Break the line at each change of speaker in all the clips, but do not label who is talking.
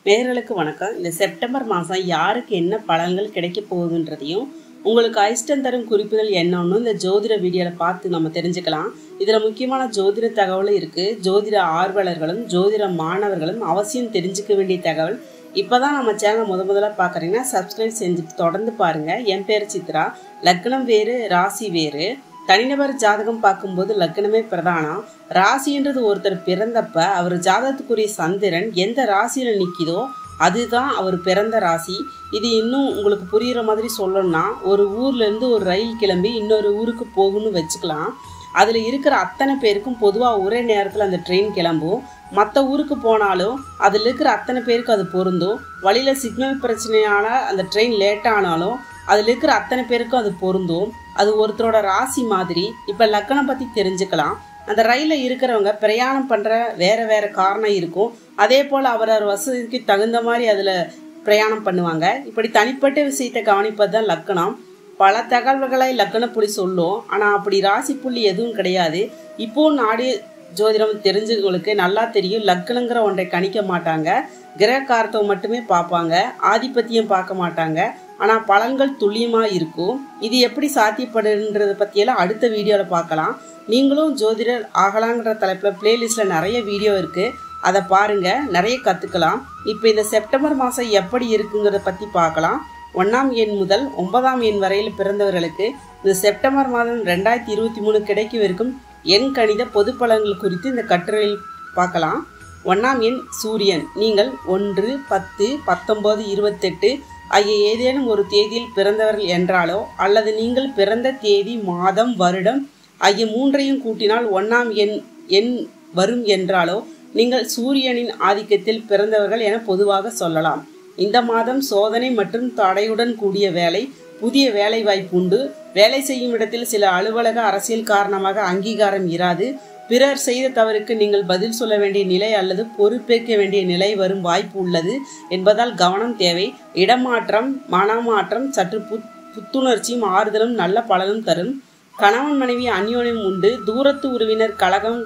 நேயர்களுக்கு வணக்கம் இந்த செப்டம்பர் மாதம் யாருக்கு என்ன பலன்கள் கிடைக்க போகுதுன்றதையும் உங்களுக்கு அதிர்ஷ்டம் தரும் குறிப்புகள் என்னன்னு இந்த ஜோதிட வீடியோவில் பார்த்து நம்ம தெரிஞ்சுக்கலாம் இதில் முக்கியமான ஜோதிட தகவலும் இருக்குது ஜோதிட ஆர்வலர்களும் ஜோதிட மாணவர்களும் அவசியம் தெரிஞ்சுக்க வேண்டிய தகவல் இப்போ தான் நம்ம சேனல் முத முதல்ல பார்க்குறீங்கன்னா சப்ஸ்கிரைப் செஞ்சுட்டு தொடர்ந்து பாருங்கள் என் பேர் சித்ரா லக்னம் வேறு ராசி வேறு தனிநபர் ஜாதகம் பார்க்கும்போது லக்னமே பிரதானம் ராசின்றது ஒருத்தர் பிறந்தப்ப அவர் ஜாதகத்துக்குரிய சந்திரன் எந்த ராசியில நிற்கிதோ அதுதான் அவர் பிறந்த ராசி இது இன்னும் உங்களுக்கு புரிகிற மாதிரி சொல்லணும்னா ஒரு ஊர்லேருந்து ஒரு ரயில் கிளம்பி இன்னொரு ஊருக்கு போகும்னு வச்சுக்கலாம் அதில் இருக்கிற அத்தனை பேருக்கும் பொதுவாக ஒரே நேரத்தில் அந்த ட்ரெயின் கிளம்பும் மற்ற ஊருக்கு போனாலும் அதில் இருக்கிற அத்தனை பேருக்கு அது பொருந்தும் வழியில் சிக்னல் பிரச்சனையால அந்த ட்ரெயின் லேட் ஆனாலும் அதில் இருக்கிற அத்தனை பேருக்கும் அது பொருந்தும் அது ஒருத்தரோட ராசி மாதிரி இப்போ லக்கணம் பற்றி தெரிஞ்சுக்கலாம் அந்த ரயிலில் இருக்கிறவங்க பிரயாணம் பண்ணுற வேற வேற காரணம் இருக்கும் அதே போல் அவரவர் வசதிக்கு தகுந்த மாதிரி அதில் பிரயாணம் பண்ணுவாங்க இப்படி தனிப்பட்ட விஷயத்தை கவனிப்பது தான் லக்கணம் பல தகவல்களை லக்கணப்புள்ளி சொல்லும் ஆனால் அப்படி ராசி புள்ளி எதுவும் கிடையாது இப்போ நாடு ஜோதிடம் தெரிஞ்சவங்களுக்கு நல்லா தெரியும் லக்கணங்கிற ஒன்றை கணிக்க மாட்டாங்க கிரக காரத்தை மட்டுமே பார்ப்பாங்க ஆதிபத்தியம் பார்க்க மாட்டாங்க ஆனால் பலன்கள் துல்லியமாக இருக்கும் இது எப்படி சாத்தியப்படுன்றதை பற்றியெல்லாம் அடுத்த வீடியோவில் பார்க்கலாம் நீங்களும் ஜோதிடர் ஆகலாங்கிற தலைப்பில் பிளேலிஸ்ட்டில் நிறைய வீடியோ இருக்குது அதை பாருங்கள் நிறைய கற்றுக்கலாம் இப்போ இந்த செப்டம்பர் மாதம் எப்படி இருக்குங்கிறத பற்றி பார்க்கலாம் ஒன்றாம் எண் முதல் ஒன்பதாம் எண் வரையில் பிறந்தவர்களுக்கு இந்த செப்டம்பர் மாதம் ரெண்டாயிரத்தி இருபத்தி மூணு கிடைக்கவிருக்கும் எண் கணித பொது பலன்கள் குறித்து இந்த கட்டுரையில் பார்க்கலாம் ஒன்றாம் எண் சூரியன் நீங்கள் ஒன்று பத்து பத்தொன்பது இருபத்தெட்டு ஆகிய ஏதேனும் ஒரு தேதியில் பிறந்தவர்கள் என்றாலோ அல்லது நீங்கள் பிறந்த தேதி மாதம் வருடம் ஆகிய மூன்றையும் கூட்டினால் ஒன்றாம் எண் எண் வரும் என்றாலோ நீங்கள் சூரியனின் ஆதிக்கத்தில் பிறந்தவர்கள் என பொதுவாக சொல்லலாம் இந்த மாதம் சோதனை மற்றும் தடையுடன் கூடிய வேலை புதிய வேலை வாய்ப்பு உண்டு வேலை செய்யும் இடத்தில் சில அலுவலக அரசியல் காரணமாக அங்கீகாரம் இராது பிறர் செய்த தவறுக்கு நீங்கள் பதில் சொல்ல வேண்டிய நிலை அல்லது பொறுப்பேற்க வேண்டிய நிலை வரும் வாய்ப்பு உள்ளது என்பதால் கவனம் தேவை இடமாற்றம் மனமாற்றம் சற்று புத் புத்துணர்ச்சியும் ஆறுதலும் நல்ல பலனும் தரும் கணவன் மனைவி அந்யோன்யம் உண்டு தூரத்து உறவினர் கழகம்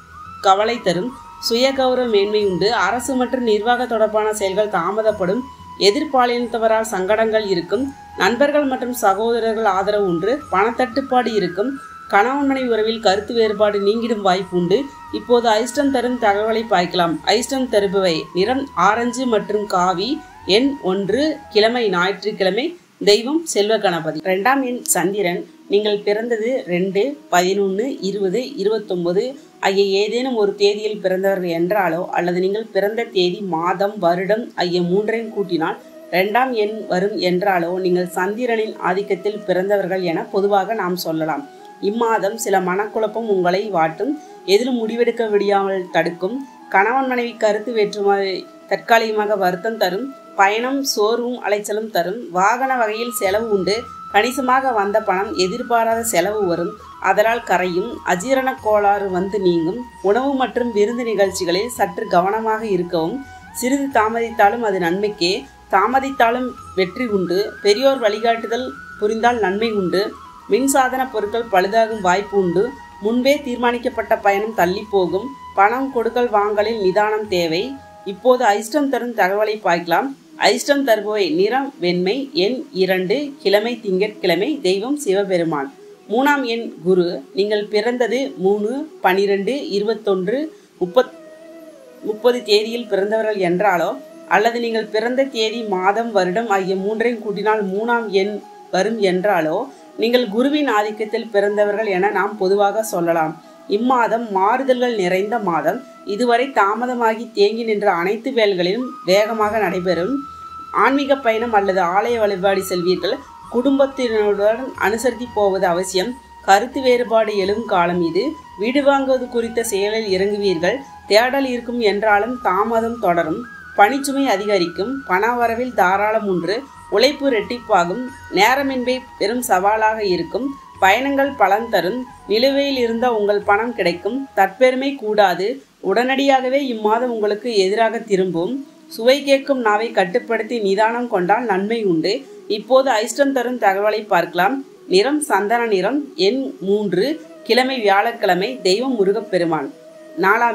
கவலை தரும் சுய கௌரவ மேன்மை உண்டு அரசு மற்றும் நிர்வாக தொடர்பான செயல்கள் தாமதப்படும் எதிர்பாலினத்தவரால் சங்கடங்கள் இருக்கும் நண்பர்கள் மற்றும் சகோதரர்கள் ஆதரவு உண்டு பணத்தட்டுப்பாடு இருக்கும் கணவன் மனைவி உறவில் கருத்து வேறுபாடு நீங்கிடும் வாய்ப்பு உண்டு இப்போது ஐஸ்டம் தரும் தகவலை பார்க்கலாம் ஐஸ்டம் தருபவை நிறம் ஆரஞ்சு மற்றும் காவி எண் ஒன்று கிழமை ஞாயிற்றுக்கிழமை தெய்வம் செல்வ கணபதி ரெண்டாம் எண் சந்திரன் நீங்கள் பிறந்தது ரெண்டு பதினொன்று இருபது இருபத்தொன்பது ஆகிய ஏதேனும் ஒரு தேதியில் பிறந்தவர்கள் என்றாலோ அல்லது நீங்கள் பிறந்த தேதி மாதம் வருடம் ஆகிய மூன்றையும் கூட்டினால் ரெண்டாம் எண் வரும் என்றாலோ நீங்கள் சந்திரனின் ஆதிக்கத்தில் பிறந்தவர்கள் என பொதுவாக நாம் சொல்லலாம் இம்மாதம் சில மனக்குழப்பம் உங்களை வாட்டும் எதிலும் முடிவெடுக்க விடியாமல் தடுக்கும் கணவன் மனைவி கருத்து வேற்றுமை தற்காலிகமாக வருத்தம் தரும் பயணம் சோர்வும் அலைச்சலும் தரும் வாகன வகையில் செலவு உண்டு கணிசமாக வந்த பணம் எதிர்பாராத செலவு வரும் அதனால் கரையும் அஜீரண கோளாறு வந்து நீங்கும் உணவு மற்றும் விருந்து நிகழ்ச்சிகளில் சற்று கவனமாக இருக்கவும் சிறிது தாமதித்தாலும் அது நன்மைக்கே தாமதித்தாலும் வெற்றி உண்டு பெரியோர் வழிகாட்டுதல் புரிந்தால் நன்மை உண்டு மின்சாதன பொருட்கள் பழுதாகும் வாய்ப்பு உண்டு முன்பே தீர்மானிக்கப்பட்ட பயணம் தள்ளி போகும் பணம் கொடுக்கல் வாங்கலில் நிதானம் தேவை இப்போது ஐஸ்டம் தரும் தகவலை பார்க்கலாம் ஐஸ்டம் தருபவை நிறம் வெண்மை எண் இரண்டு கிழமை திங்கட்கிழமை தெய்வம் சிவபெருமான் மூணாம் எண் குரு நீங்கள் பிறந்தது மூணு பனிரெண்டு இருபத்தொன்று முப்பத் முப்பது தேதியில் பிறந்தவர்கள் என்றாலோ அல்லது நீங்கள் பிறந்த தேதி மாதம் வருடம் ஆகிய மூன்றையும் கூட்டினால் மூணாம் எண் வரும் என்றாலோ நீங்கள் குருவின் ஆதிக்கத்தில் பிறந்தவர்கள் என நாம் பொதுவாக சொல்லலாம் இம்மாதம் மாறுதல்கள் நிறைந்த மாதம் இதுவரை தாமதமாகி தேங்கி நின்ற அனைத்து வேல்களிலும் வேகமாக நடைபெறும் ஆன்மீக பயணம் அல்லது ஆலய வழிபாடு செல்வீர்கள் குடும்பத்தினருடன் அனுசரித்து போவது அவசியம் கருத்து வேறுபாடு எழும் காலம் இது வீடு வாங்குவது குறித்த செயலில் இறங்குவீர்கள் தேடல் இருக்கும் என்றாலும் தாமதம் தொடரும் பணிச்சுமை அதிகரிக்கும் பண வரவில் தாராளம் ஒன்று உழைப்பு ரெட்டிப்பாகும் நேரமின்மை பெரும் சவாலாக இருக்கும் பயணங்கள் பலன் தரும் நிலுவையில் இருந்த உங்கள் பணம் கிடைக்கும் தற்பெருமை கூடாது உடனடியாகவே இம்மாதம் உங்களுக்கு எதிராக திரும்பும் சுவை கேட்கும் நாவை கட்டுப்படுத்தி நிதானம் கொண்டால் நன்மை உண்டு இப்போது ஐஸ்டம் தரும் தகவலை பார்க்கலாம் நிறம் சந்தன நிறம் எண் மூன்று கிழமை வியாழக்கிழமை தெய்வம் முருகப்பெருமான் நாலாம் எண்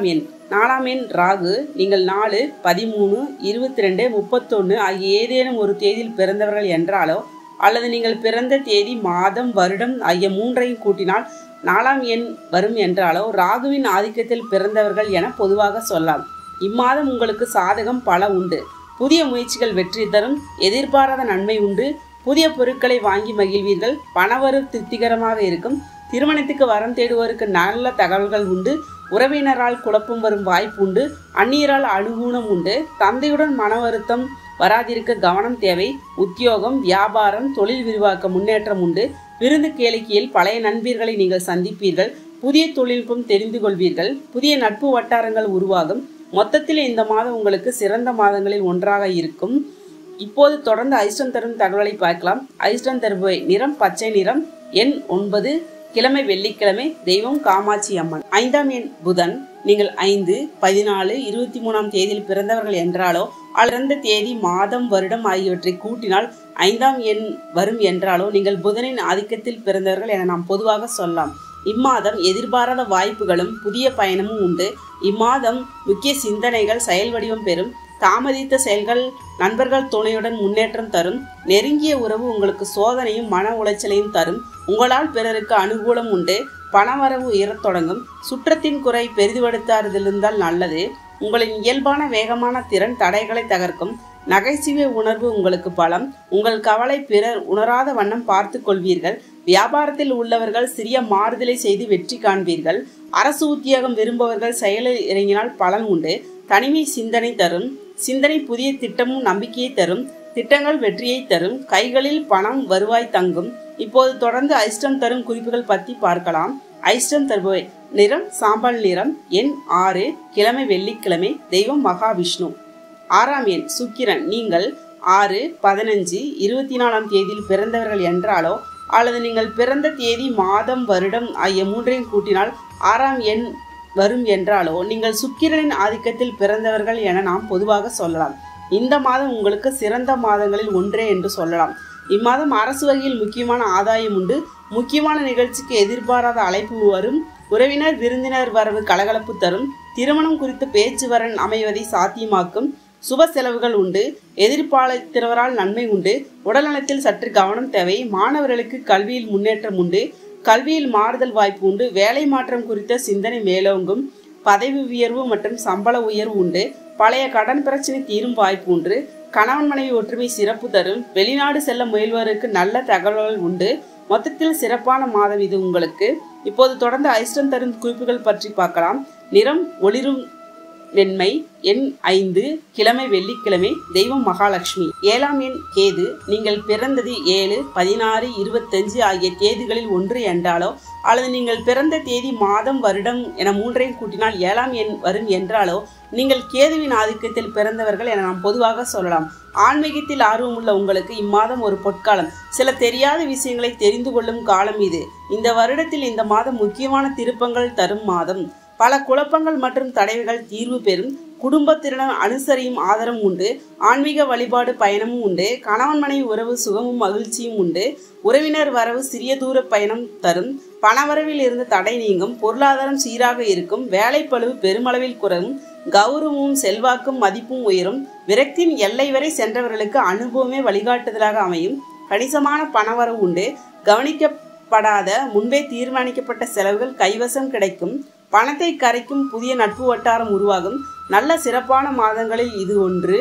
நாலாம் எண் ராகு நீங்கள் நாலு பதிமூணு இருபத்தி ரெண்டு முப்பத்தொன்று ஆகிய ஏதேனும் ஒரு தேதியில் பிறந்தவர்கள் என்றாலோ அல்லது நீங்கள் பிறந்த தேதி மாதம் வருடம் ஆகிய மூன்றையும் கூட்டினால் நாலாம் எண் வரும் என்றாலோ ராகுவின் ஆதிக்கத்தில் பிறந்தவர்கள் என பொதுவாக சொல்லலாம் இம்மாதம் உங்களுக்கு சாதகம் பல உண்டு புதிய முயற்சிகள் வெற்றி தரும் எதிர்பாராத நன்மை உண்டு புதிய பொருட்களை வாங்கி மகிழ்வீர்கள் பணவரவு திருப்திகரமாக இருக்கும் திருமணத்துக்கு வரம் தேடுவோருக்கு நல்ல தகவல்கள் உண்டு உறவினரால் குழப்பம் வரும் வாய்ப்பு உண்டு அந்நியரால் அனுகூலம் உண்டு தந்தையுடன் மன வருத்தம் வராதிருக்க கவனம் தேவை உத்தியோகம் வியாபாரம் தொழில் விரிவாக்க முன்னேற்றம் உண்டு விருந்து கேளிக்கையில் பழைய நண்பர்களை நீங்கள் சந்திப்பீர்கள் புதிய தொழில்நுட்பம் தெரிந்து கொள்வீர்கள் புதிய நட்பு வட்டாரங்கள் உருவாகும் மொத்தத்தில் இந்த மாதம் உங்களுக்கு சிறந்த மாதங்களில் ஒன்றாக இருக்கும் இப்போது தொடர்ந்து ஐஸ்டம் தரும் தகவலை பார்க்கலாம் ஐஸ்டம் தருபவை நிறம் பச்சை நிறம் எண் ஒன்பது கிழமை வெள்ளிக்கிழமை தெய்வம் காமாட்சி அம்மன் ஐந்தாம் எண் புதன் நீங்கள் ஐந்து பதினாலு இருபத்தி மூணாம் தேதியில் பிறந்தவர்கள் என்றாலோ பிறந்த தேதி மாதம் வருடம் ஆகியவற்றை கூட்டினால் ஐந்தாம் எண் வரும் என்றாலோ நீங்கள் புதனின் ஆதிக்கத்தில் பிறந்தவர்கள் என நாம் பொதுவாக சொல்லலாம் இம்மாதம் எதிர்பாராத வாய்ப்புகளும் புதிய பயணமும் உண்டு இம்மாதம் முக்கிய சிந்தனைகள் செயல் வடிவம் பெறும் தாமதித்த செயல்கள் நண்பர்கள் துணையுடன் முன்னேற்றம் தரும் நெருங்கிய உறவு உங்களுக்கு சோதனையும் மன உளைச்சலையும் தரும் உங்களால் பிறருக்கு அனுகூலம் உண்டு பணவரவு உயரத் தொடங்கும் சுற்றத்தின் குறை பெரிதுபடுத்தாதிருந்தால் நல்லது உங்களின் இயல்பான வேகமான திறன் தடைகளை தகர்க்கும் நகைச்சுவை உணர்வு உங்களுக்கு பலம் உங்கள் கவலை பிறர் உணராத வண்ணம் பார்த்து கொள்வீர்கள் வியாபாரத்தில் உள்ளவர்கள் சிறிய மாறுதலை செய்து வெற்றி காண்பீர்கள் அரசு உத்தியோகம் விரும்புபவர்கள் செயலில் இறங்கினால் பலன் உண்டு தனிமை சிந்தனை தரும் சிந்தனை புதிய திட்டமும் நம்பிக்கையை தரும் திட்டங்கள் வெற்றியை தரும் கைகளில் பணம் வருவாய் தங்கும் இப்போது தொடர்ந்து ஐஸ்டம் தரும் குறிப்புகள் பற்றி பார்க்கலாம் ஐஸ்டம் தருபவை நிறம் சாம்பல் நிறம் எண் ஆறு கிழமை வெள்ளிக்கிழமை தெய்வம் மகாவிஷ்ணு ஆறாம் எண் சுக்கிரன் நீங்கள் ஆறு பதினஞ்சு இருபத்தி நாலாம் தேதியில் பிறந்தவர்கள் என்றாலோ அல்லது நீங்கள் பிறந்த தேதி மாதம் வருடம் ஆகிய மூன்றையும் கூட்டினால் ஆறாம் எண் வரும் என்றாலோ நீங்கள் சுக்கிரனின் ஆதிக்கத்தில் பிறந்தவர்கள் என நாம் பொதுவாக சொல்லலாம் இந்த மாதம் உங்களுக்கு சிறந்த மாதங்களில் ஒன்றே என்று சொல்லலாம் இம்மாதம் அரசு வகையில் முக்கியமான ஆதாயம் உண்டு முக்கியமான நிகழ்ச்சிக்கு எதிர்பாராத அழைப்பு வரும் உறவினர் விருந்தினர் வரவு கலகலப்பு தரும் திருமணம் குறித்த பேச்சு வரன் அமைவதை சாத்தியமாக்கும் சுப செலவுகள் உண்டு எதிர்பாலித்தவரால் நன்மை உண்டு உடல்நலத்தில் சற்று கவனம் தேவை மாணவர்களுக்கு கல்வியில் முன்னேற்றம் உண்டு கல்வியில் மாறுதல் வாய்ப்பு உண்டு வேலை மாற்றம் குறித்த சிந்தனை மேலோங்கும் பதவி உயர்வு மற்றும் சம்பள உயர்வு உண்டு பழைய கடன் பிரச்சனை தீரும் வாய்ப்பு உண்டு கணவன் மனைவி ஒற்றுமை சிறப்பு தரும் வெளிநாடு செல்ல முயல்வோருக்கு நல்ல தகவல்கள் உண்டு மொத்தத்தில் சிறப்பான மாதம் இது உங்களுக்கு இப்போது தொடர்ந்து ஐஸ்டம் தரும் குறிப்புகள் பற்றி பார்க்கலாம் நிறம் ஒளிரும் வெண்மை எண் ஐந்து கிழமை வெள்ளிக்கிழமை தெய்வம் மகாலட்சுமி ஏழாம் எண் கேது நீங்கள் பிறந்தது ஏழு பதினாறு இருபத்தஞ்சு ஆகிய தேதிகளில் ஒன்று என்றாலோ அல்லது நீங்கள் பிறந்த தேதி மாதம் வருடம் என மூன்றையும் கூட்டினால் ஏழாம் எண் வரும் என்றாலோ நீங்கள் கேதுவின் ஆதிக்கத்தில் பிறந்தவர்கள் என நாம் பொதுவாக சொல்லலாம் ஆன்மீகத்தில் ஆர்வமுள்ள உங்களுக்கு இம்மாதம் ஒரு பொற்காலம் சில தெரியாத விஷயங்களை தெரிந்து கொள்ளும் காலம் இது இந்த வருடத்தில் இந்த மாதம் முக்கியமான திருப்பங்கள் தரும் மாதம் பல குழப்பங்கள் மற்றும் தடைகள் தீர்வு பெறும் குடும்பத்தினருடன் அனுசரியும் ஆதரவும் உண்டு ஆன்மீக வழிபாடு பயணமும் உண்டு கணவன் மனைவி உறவு சுகமும் மகிழ்ச்சியும் உண்டு உறவினர் வரவு சிறிய தூர பயணம் தரும் பணவரவில் இருந்து தடை நீங்கும் பொருளாதாரம் சீராக இருக்கும் வேலைப்பழுவு பெருமளவில் குறையும் கௌரவமும் செல்வாக்கும் மதிப்பும் உயரும் விரக்தியின் எல்லை வரை சென்றவர்களுக்கு அனுபவமே வழிகாட்டுதலாக அமையும் கணிசமான பணவரவு உண்டு கவனிக்கப்படாத முன்பே தீர்மானிக்கப்பட்ட செலவுகள் கைவசம் கிடைக்கும் பணத்தை கரைக்கும் புதிய நட்பு வட்டாரம் உருவாகும் நல்ல சிறப்பான மாதங்களில் இது ஒன்று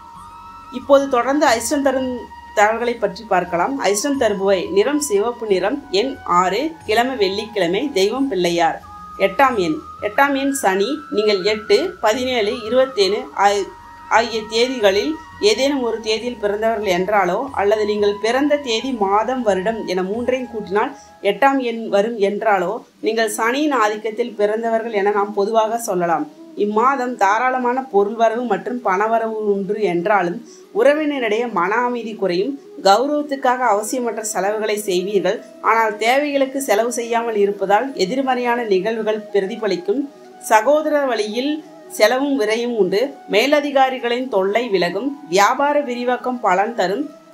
இப்போது தொடர்ந்து ஐஸ்டம் தரும் தகவல்களை பற்றி பார்க்கலாம் ஐஸ்டம் தருபவை நிறம் சிவப்பு நிறம் எண் ஆறு கிழமை வெள்ளிக்கிழமை தெய்வம் பிள்ளையார் எட்டாம் எண் எட்டாம் எண் சனி நீங்கள் எட்டு பதினேழு இருபத்தேழு ஆகிய தேதிகளில் ஏதேனும் ஒரு தேதியில் பிறந்தவர்கள் என்றாலோ அல்லது நீங்கள் பிறந்த தேதி மாதம் வருடம் என மூன்றையும் கூட்டினால் எட்டாம் எண் வரும் என்றாலோ நீங்கள் சனியின் ஆதிக்கத்தில் பிறந்தவர்கள் என நாம் பொதுவாக சொல்லலாம் இம்மாதம் தாராளமான பொருள் வரவு மற்றும் பணவரவு உண்டு என்றாலும் உறவினரிடையே மன அமைதி குறையும் கௌரவத்துக்காக அவசியமற்ற செலவுகளை செய்வீர்கள் ஆனால் தேவைகளுக்கு செலவு செய்யாமல் இருப்பதால் எதிர்மறையான நிகழ்வுகள் பிரதிபலிக்கும் சகோதர வழியில் செலவும் விரையும் உண்டு மேலதிகாரிகளின் தொல்லை விலகும் வியாபார விரிவாக்கம் பலன் தரும்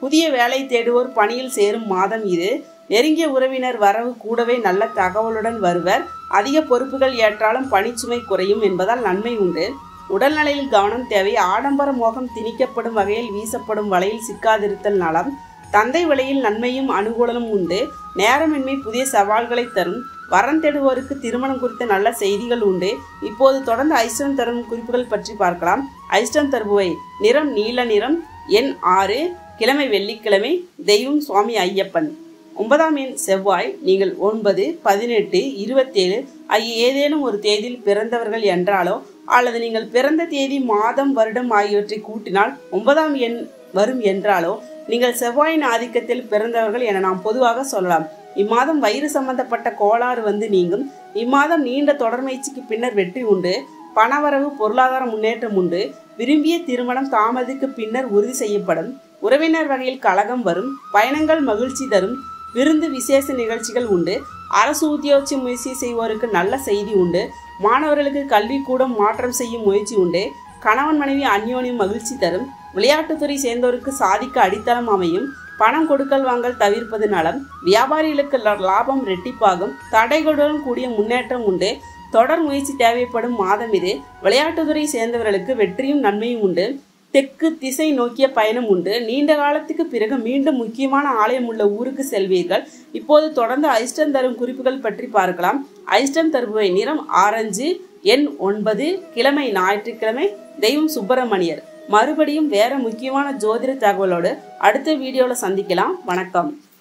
புதிய வேலை தேடுவோர் பணியில் சேரும் மாதம் இது நெருங்கிய உறவினர் வரவு கூடவே நல்ல தகவலுடன் வருவர் அதிக பொறுப்புகள் ஏற்றாலும் பணிச்சுமை குறையும் என்பதால் நன்மை உண்டு உடல்நிலையில் கவனம் தேவை ஆடம்பர மோகம் திணிக்கப்படும் வகையில் வீசப்படும் வலையில் சிக்காதிருத்தல் நலம் தந்தை வழியில் நன்மையும் அனுகூலமும் உண்டு நேரமின்மை புதிய சவால்களை தரும் வரம் தேடுவோருக்கு திருமணம் குறித்த நல்ல செய்திகள் உண்டு இப்போது தொடர்ந்து ஐஸ்டம் தரும் குறிப்புகள் பற்றி பார்க்கலாம் ஐஸ்டம் தருபவை நிறம் நீல நிறம் எண் ஆறு கிழமை வெள்ளிக்கிழமை தெய்வம் சுவாமி ஐயப்பன் ஒன்பதாம் எண் செவ்வாய் நீங்கள் ஒன்பது பதினெட்டு இருபத்தேழு ஆகிய ஏதேனும் ஒரு தேதியில் பிறந்தவர்கள் என்றாலோ அல்லது நீங்கள் பிறந்த தேதி மாதம் வருடம் ஆகியவற்றை கூட்டினால் ஒன்பதாம் எண் வரும் என்றாலோ நீங்கள் செவ்வாயின் ஆதிக்கத்தில் பிறந்தவர்கள் என நாம் பொதுவாக சொல்லலாம் இம்மாதம் வயிறு சம்பந்தப்பட்ட கோளாறு வந்து நீங்கும் இம்மாதம் நீண்ட தொடர் முயற்சிக்கு பின்னர் வெற்றி உண்டு பணவரவு பொருளாதார முன்னேற்றம் உண்டு விரும்பிய திருமணம் தாமதிக்கு பின்னர் உறுதி செய்யப்படும் உறவினர் வகையில் கலகம் வரும் பயணங்கள் மகிழ்ச்சி தரும் விருந்து விசேஷ நிகழ்ச்சிகள் உண்டு அரசு உத்தியோக முயற்சி செய்வோருக்கு நல்ல செய்தி உண்டு மாணவர்களுக்கு கல்விக்கூடம் மாற்றம் செய்யும் முயற்சி உண்டு கணவன் மனைவி அந்யோன்யம் மகிழ்ச்சி தரும் விளையாட்டுத்துறை சேர்ந்தோருக்கு சாதிக்க அடித்தளம் அமையும் பணம் கொடுக்கல் வாங்கல் தவிர்ப்பது நலம் வியாபாரிகளுக்கு லாபம் ரெட்டிப்பாகும் தடைகளுடன் கூடிய முன்னேற்றம் உண்டு தொடர் முயற்சி தேவைப்படும் மாதம் இது விளையாட்டுத்துறை சேர்ந்தவர்களுக்கு வெற்றியும் நன்மையும் உண்டு தெற்கு திசை நோக்கிய பயணம் உண்டு நீண்ட காலத்துக்கு பிறகு மீண்டும் முக்கியமான ஆலயம் உள்ள ஊருக்கு செல்வீர்கள் இப்போது தொடர்ந்து ஐஸ்டம் தரும் குறிப்புகள் பற்றி பார்க்கலாம் ஐஸ்டம் தருபவை நிறம் ஆரஞ்சு எண் ஒன்பது கிழமை ஞாயிற்றுக்கிழமை தெய்வம் சுப்பிரமணியர் மறுபடியும் வேற முக்கியமான ஜோதிட தகவலோடு அடுத்த வீடியோவில் சந்திக்கலாம் வணக்கம்